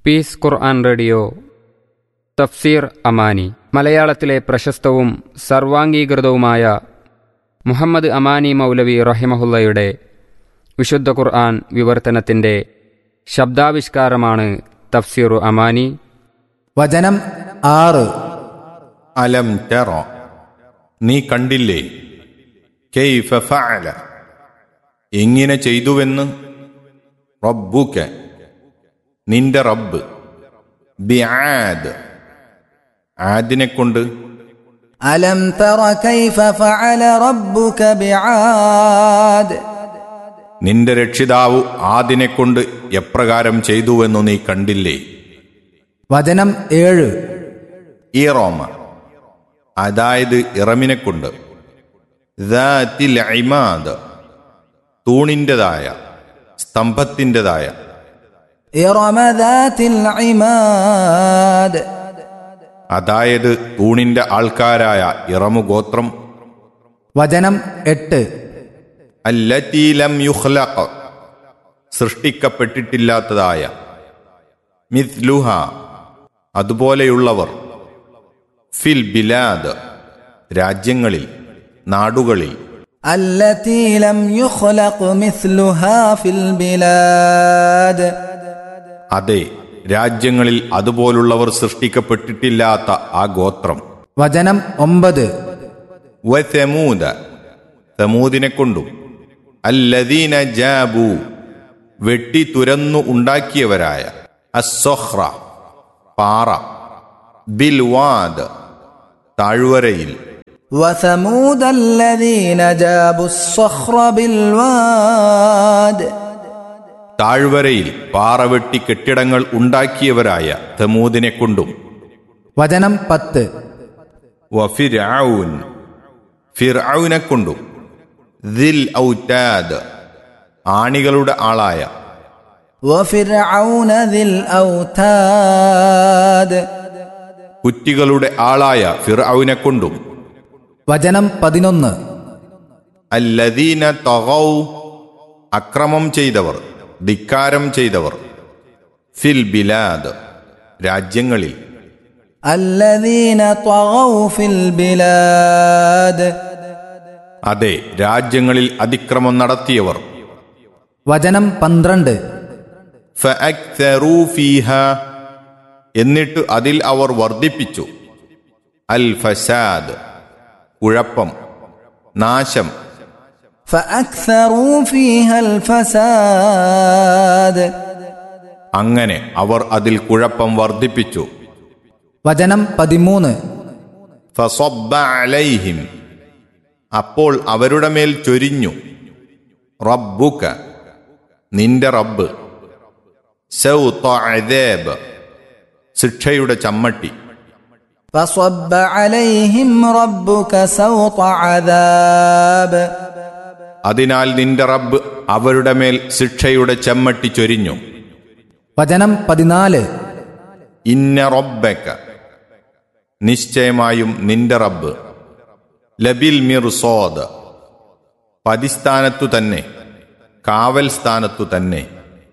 piece ഖുർആൻ radio തഫ്സീർ അമാനി മലയാളത്തിലെ പ്രശസ്തവും സർവാംഗീകൃതവുമായ മുഹമ്മദ് അമാനി മൗലവി റഹിമഹുല്ലയുടെ വിശുദ്ധ ഖുർആൻ വിവർത്തനത്തിൻ്റെ ശബ്ദാവിഷ്കാരമാണ് തഫ്സീറു അമാനി വചനം ആറ് അലം തെറ നീ കണ്ടില്ലേ കെയ്ഫ ഫഅല എങ്ങനെ ചെയ്തുവെന്ന് റബ്ബുക നിന്റെ റബ്ബ് ബിആദ് ആദിനെ കൊണ്ട് അലം തറ കൈഫ ഫഅല റബ്ബുക ബിആദ് നിന്റെ രക്ഷിതാവ് ആദിനെ കൊണ്ട് എപ്രകാരം ചെയ്തുവെന്നു നീ കണ്ടില്ലേ വചനം ഏഴ് ഈ റോമ അതായത് ഇറമിനെ കൊണ്ട് ദാത്തിൽ ഇമാദ് തൂണിൻ്റെതായ സ്തംഭത്തിൻ്റെതായ ഇറമ ദാത്തിൽ ഇമാദ് അതായത് തൂണിന്റെ ആൾക്കാരായ ഇറമുഗോത്രം വചനം എട്ട് അല്ലത്തീലം യുഹ്ലഖ് സൃഷ്ടിക്കപ്പെട്ടിട്ടില്ലാത്തതായ മിഥ്ലുഹ അതുപോലെയുള്ളവർ ഫിൽ ബിലാദ് രാജ്യങ്ങളിൽ നാടുകളിൽ التي لم يخلق مثلها في البلاد അതെ രാജ്യങ്ങളിൽ അതുപോലുള്ളവർ സൃഷ്ടിക്കപ്പെട്ടിട്ടില്ലാത്ത ആ ഗോത്രം വചനം ഒമ്പത് വസമൂദ സമൂദിനെ കൊണ്ടും അല്ലദീന ജാബു വെട്ടി തുരന്നു ഉണ്ടാക്കിയവരായ അസ്സൊഹ്റ പാറ ബിൽവാദ് താഴ്വരയിൽ وثمود الذين جابوا الصخر بالواد താഴ്വരയിൽ പാറ വെട്ടി കെട്ടിടങ്ങൾ ഉണ്ടാക്കിയവരായ തമൂദിനെ കൊണ്ടും വചനം പത്ത് വഫിർഔൻ ഫിർഔനെ കൊണ്ടും ദിൽ ഔതാദ് ആണികളുടെ ആളായ وفرعون ذي الأوتاد കുറ്റികളുടെ ആളായ ഫിർഔനെ കൊണ്ടും വചനം പതിനൊന്ന് അല്ലദീന തഗൗ അക്രമം ചെയ്തവർ ധിക്കാരം ചെയ്തവർ ഫിൽ ബിലാദ് രാജ്യങ്ങളിൽ الذين طغوا في البلاد അതെ രാജ്യങ്ങളിൽ അതിക്രമം നടത്തിയവർ വചനം പന്ത്രണ്ട് ഫഅക്തറൂ ഫീഹ എന്നിട്ട് അതിൽ അവർ വർദ്ധിപ്പിച്ചു അൽ ഫസാദ് കുഴപ്പം നാശം فأكثروا فيها الفساد അങ്ങനെ അവർ അതിൽ കുഴപ്പം വർദ്ധിപ്പിച്ചു വചനം പതിമൂന്ന് ഫസബ്ബ അലൈഹിം അപ്പോൾ അവരുടെ മേൽ ചൊരിഞ്ഞു റബ്ബുക നിന്റെ റബ്ബ് സൗത്ത അദാബ് ശിക്ഷയുടെ ചമ്മട്ടി فصب عليهم ربك سوط عذاب അതിനാൽ നിന്റെ റബ്ബ് അവരുടെ മേൽ ശിക്ഷയുടെ ചെമ്മട്ടി ചൊരിഞ്ഞു വചനം പതിനാല് ഇന്ന റബ്ബക്ക നിശ്ചയമായും നിന്റെ റബ്ബ് ലബിൽ മിർസോദ് പതിസ്ഥാനത്തു തന്നെ കാവൽ സ്ഥാനത്തു തന്നെ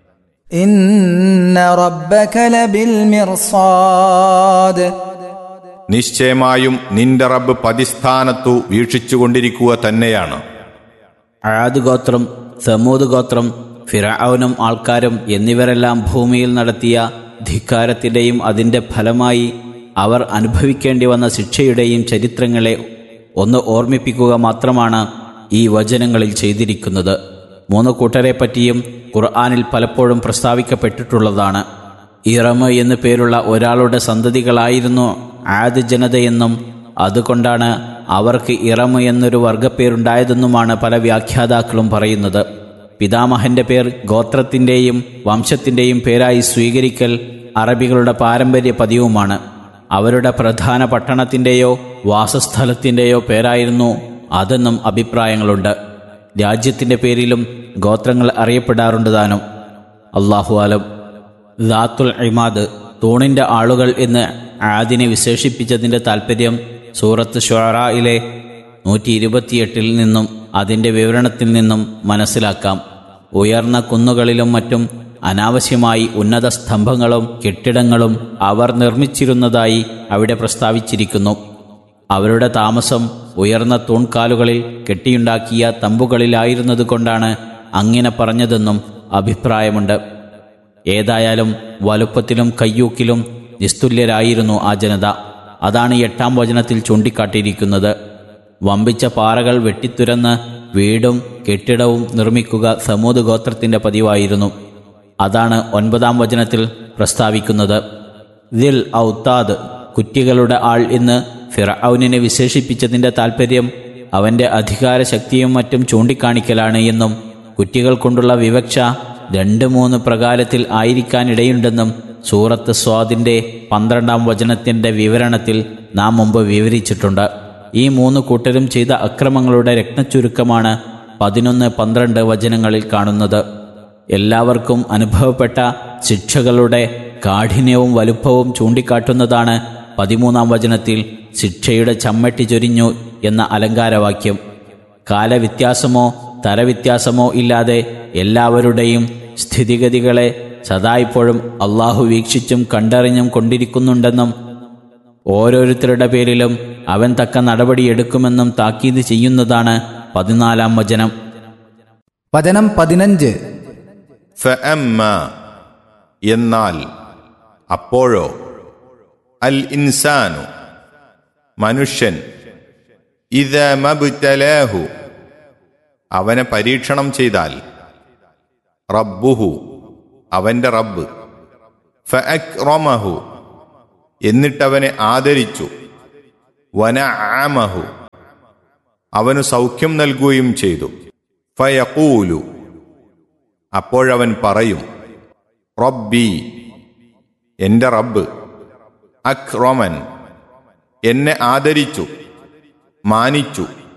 إن ربك لبالمرصاد നിശ്ചയമായും നിന്റെ റബ്ബ് പതിസ്ഥാനത്തു വീക്ഷിച്ചുകൊണ്ടിരിക്കുക തന്നെയാണ് ആദ് ഗോത്രം സമൂത് ഗോത്രം ഫിറൌനും ആൾക്കാരും എന്നിവരെല്ലാം ഭൂമിയിൽ നടത്തിയ ധിക്കാരത്തിൻ്റെയും അതിൻ്റെ ഫലമായി അവർ അനുഭവിക്കേണ്ടി വന്ന ശിക്ഷയുടെയും ചരിത്രങ്ങളെ ഒന്ന് ഓർമ്മിപ്പിക്കുക മാത്രമാണ് ഈ വചനങ്ങളിൽ ചെയ്തിരിക്കുന്നത് മൂന്ന് കൂട്ടരെ പറ്റിയും ഖുർആാനിൽ പലപ്പോഴും പ്രസ്താവിക്കപ്പെട്ടിട്ടുള്ളതാണ് ഇറമ എന്നു പേരുള്ള ഒരാളുടെ സന്തതികളായിരുന്നു ആദ് ജനതയെന്നും അതുകൊണ്ടാണ് അവർക്ക് ഇറമ എന്നൊരു വർഗപ്പേരുണ്ടായതെന്നുമാണ് പല വ്യാഖ്യാതാക്കളും പറയുന്നത് പിതാമഹന്റെ പേർ ഗോത്രത്തിൻ്റെയും വംശത്തിൻ്റെയും പേരായി സ്വീകരിക്കൽ അറബികളുടെ പാരമ്പര്യ പതിവുമാണ് അവരുടെ പ്രധാന പട്ടണത്തിൻ്റെയോ വാസസ്ഥലത്തിൻ്റെയോ പേരായിരുന്നു അതെന്നും അഭിപ്രായങ്ങളുണ്ട് രാജ്യത്തിൻ്റെ പേരിലും ഗോത്രങ്ങൾ അറിയപ്പെടാറുണ്ട് താനും അള്ളാഹു ആലം ദാത്തുൽ ഇമാദ് തൂണിൻ്റെ ആളുകൾ എന്ന് ആദിനെ വിശേഷിപ്പിച്ചതിൻ്റെ താൽപ്പര്യം സൂറത്ത് ഷൊറായിലെ നൂറ്റി ഇരുപത്തിയെട്ടിൽ നിന്നും അതിൻ്റെ വിവരണത്തിൽ നിന്നും മനസ്സിലാക്കാം ഉയർന്ന കുന്നുകളിലും മറ്റും അനാവശ്യമായി ഉന്നത സ്തംഭങ്ങളും കെട്ടിടങ്ങളും അവർ നിർമ്മിച്ചിരുന്നതായി അവിടെ പ്രസ്താവിച്ചിരിക്കുന്നു അവരുടെ താമസം ഉയർന്ന തൂൺകാലുകളിൽ കെട്ടിയുണ്ടാക്കിയ തമ്പുകളിലായിരുന്നതുകൊണ്ടാണ് അങ്ങനെ പറഞ്ഞതെന്നും അഭിപ്രായമുണ്ട് ഏതായാലും വലുപ്പത്തിലും കയ്യൂക്കിലും നിസ്തുല്യരായിരുന്നു ആ ജനത അതാണ് എട്ടാം വചനത്തിൽ ചൂണ്ടിക്കാട്ടിയിരിക്കുന്നത് വമ്പിച്ച പാറകൾ വെട്ടിത്തുരന്ന് വീടും കെട്ടിടവും നിർമ്മിക്കുക സമൂത് ഗോത്രത്തിന്റെ പതിവായിരുന്നു അതാണ് ഒൻപതാം വചനത്തിൽ പ്രസ്താവിക്കുന്നത് ദിൽ ഔത്താദ് കുറ്റികളുടെ ആൾ എന്ന് ഫിറൌനിനെ വിശേഷിപ്പിച്ചതിന്റെ താൽപ്പര്യം അവന്റെ അധികാരശക്തിയും മറ്റും ചൂണ്ടിക്കാണിക്കലാണ് എന്നും കുറ്റികൾ കൊണ്ടുള്ള വിവക്ഷ രണ്ട് മൂന്ന് പ്രകാരത്തിൽ ആയിരിക്കാനിടയുണ്ടെന്നും സൂറത്ത് സ്വാദിന്റെ പന്ത്രണ്ടാം വചനത്തിന്റെ വിവരണത്തിൽ നാം മുമ്പ് വിവരിച്ചിട്ടുണ്ട് ഈ മൂന്ന് കൂട്ടരും ചെയ്ത അക്രമങ്ങളുടെ രത്നച്ചുരുക്കമാണ് പതിനൊന്ന് പന്ത്രണ്ട് വചനങ്ങളിൽ കാണുന്നത് എല്ലാവർക്കും അനുഭവപ്പെട്ട ശിക്ഷകളുടെ കാഠിന്യവും വലുപ്പവും ചൂണ്ടിക്കാട്ടുന്നതാണ് പതിമൂന്നാം വചനത്തിൽ ശിക്ഷയുടെ ചമ്മട്ടി ചൊരിഞ്ഞു എന്ന അലങ്കാരവാക്യം കാലവ്യത്യാസമോ തരവ്യത്യാസമോ ഇല്ലാതെ എല്ലാവരുടെയും സ്ഥിതിഗതികളെ സദായിപ്പോഴും അള്ളാഹു വീക്ഷിച്ചും കണ്ടറിഞ്ഞും കൊണ്ടിരിക്കുന്നുണ്ടെന്നും ഓരോരുത്തരുടെ പേരിലും അവൻ തക്ക നടപടിയെടുക്കുമെന്നും താക്കീത് ചെയ്യുന്നതാണ് പതിനാലാം വചനം വചനം പതിനഞ്ച് ഫഅമ്മ എന്നാൽ അപ്പോഴോ അൽ ഇൻസാനു മനുഷ്യൻ ഇത മബ്തലാഹു അവനെ പരീക്ഷണം ചെയ്താൽ റബ്ബുഹു അവന്റെ റബ്ബ് ഫഅക്റമഹു എന്നിട്ടവനെ ആദരിച്ചു വനഅമഹു അവനു സൗഖ്യം നൽകുകയും ചെയ്തു ഫയഖൂലു അപ്പോഴവൻ പറയും റബ്ബി എന്റെ റബ്ബ് അക്റമൻ എന്നെ ആദരിച്ചു മാനിച്ചു